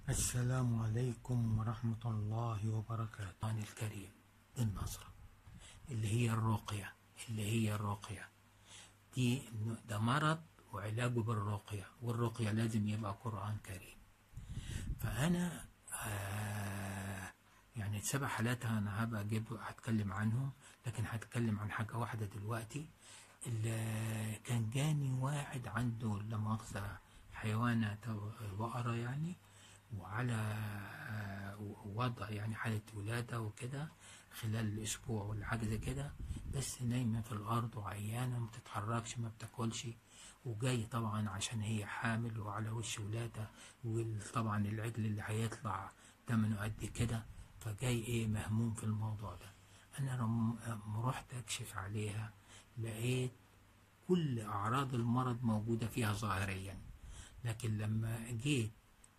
السلام عليكم ورحمة الله وبركاته القرآن الكريم النصرة اللي هي الرقية اللي هي الرقية دي ده مرض وعلاجه بالرقية والرقية لازم يبقى قرآن كريم فأنا آه يعني سبع حالات أنا هبقى أجيب هتكلم عنهم لكن هتكلم عن حاجة واحدة دلوقتي اللي كان جاني واحد عنده لا مؤاخذة حيوانة بقرة يعني وعلى آه، وضع يعني حالة ولادة وكده خلال الأسبوع ولا حاجة زي كده بس نايمة في الأرض وعيانة ما بتتحركش ما بتاكلش وجاي طبعا عشان هي حامل وعلى وش ولادة وطبعا العجل اللي هيطلع تمنه قد كده فجاي ايه مهموم في الموضوع ده انا لما رحت اكشف عليها لقيت كل اعراض المرض موجودة فيها ظاهريا لكن لما جيت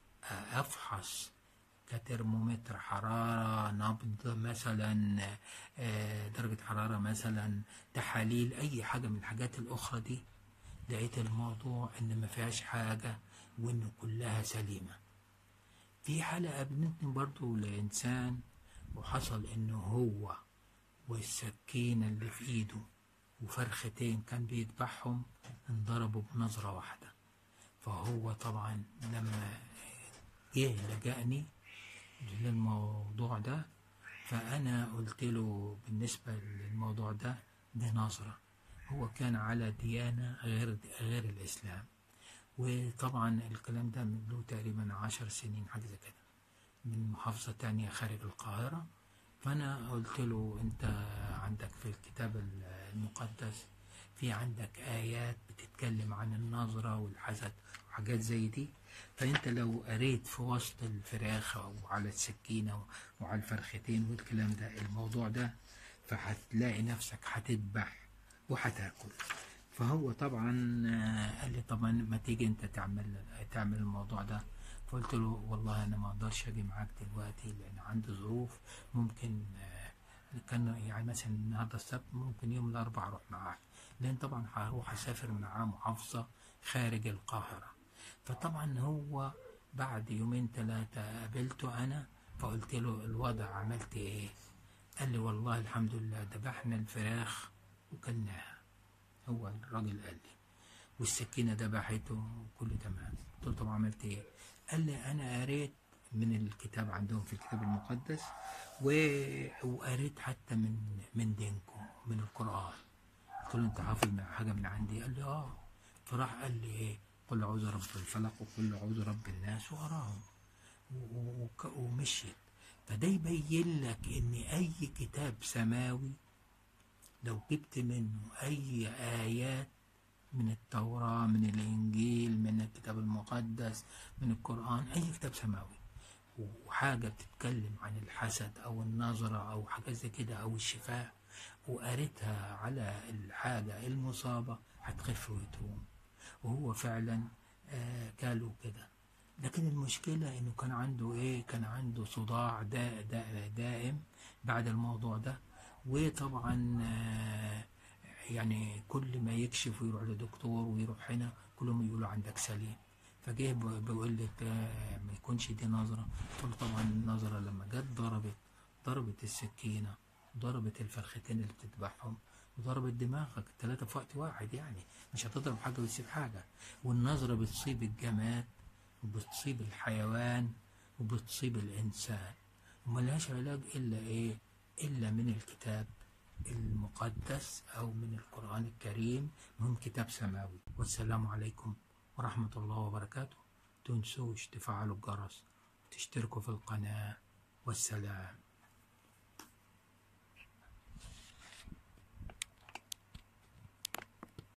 افحص كترمومتر حرارة نبض مثلا آه، درجة حرارة مثلا تحاليل أي حاجة من الحاجات الأخرى دي لقيت الموضوع إن ما فيهاش حاجة وإن كلها سليمة في حالة قابلتني برضو لإنسان وحصل إنه هو والسكينة اللي في إيده وفرختين كان بيذبحهم انضربوا بنظرة واحدة فهو طبعا لما جه لجأني للموضوع ده فأنا قلت له بالنسبة للموضوع ده دي نظرة هو كان على ديانة غير غير الإسلام وطبعا الكلام ده من له تقريبا عشر سنين حاجة زي كده من محافظة تانية خارج القاهرة فأنا قلت له أنت عندك في الكتاب المقدس في عندك آيات بتتكلم عن النظرة والحسد وحاجات زي دي فأنت لو قريت في وسط الفراخ أو على السكينة وعلى الفرختين والكلام ده الموضوع ده فهتلاقي نفسك هتذبح وهتاكل فهو طبعا آه، قال لي طبعا ما تيجي انت تعمل تعمل الموضوع ده فقلت له والله انا ما اقدرش اجي معاك دلوقتي لان عندي ظروف ممكن آه، كان يعني مثلا النهارده السبت ممكن يوم الاربعاء اروح معاه لان طبعا هروح اسافر معاه محافظه خارج القاهره فطبعا هو بعد يومين ثلاثه قابلته انا فقلت له الوضع عملت ايه قال لي والله الحمد لله ذبحنا الفراخ وكلناها هو الراجل قال لي والسكينه ذبحته وكله تمام قلت له طب عملت ايه قال لي انا قريت من الكتاب عندهم في الكتاب المقدس و... وقريت حتى من من دينكم من القران قلت له انت حافظ من حاجه من عندي قال لي اه فراح قال لي ايه قل اعوذ رب الفلق وقل اعوذ رب الناس وقراهم و- وك- ومشيت فده يبين لك ان اي كتاب سماوي لو جبت منه اي ايات من التوراة من الانجيل من الكتاب المقدس من القرآن اي كتاب سماوي وحاجة بتتكلم عن الحسد او النظرة او حاجة زي كده او الشفاء وقريتها على الحاجة المصابة هتخف وتقوم وهو فعلا آه كاله كده لكن المشكلة انه كان عنده ايه كان عنده صداع دا دا دائم بعد الموضوع ده وطبعا آه، يعني كل ما يكشف ويروح لدكتور ويروح هنا كلهم يقولوا عندك سليم فجه ب- بيقول لي آه، ما يكونش دي نظرة قلت له طبعا النظرة لما جت ضربت ضربت السكينة ضربت الفرختين اللي بتذبحهم وضربت دماغك الثلاثة في وقت واحد يعني مش هتضرب حاجة وتسيب حاجة والنظرة بتصيب الجماد وبتصيب الحيوان وبتصيب الإنسان وملهاش علاج إلا إيه إلا من الكتاب المقدس أو من القرآن الكريم من كتاب سماوي والسلام عليكم ورحمة الله وبركاته تنسوش تفعلوا الجرس وتشتركوا في القناة والسلام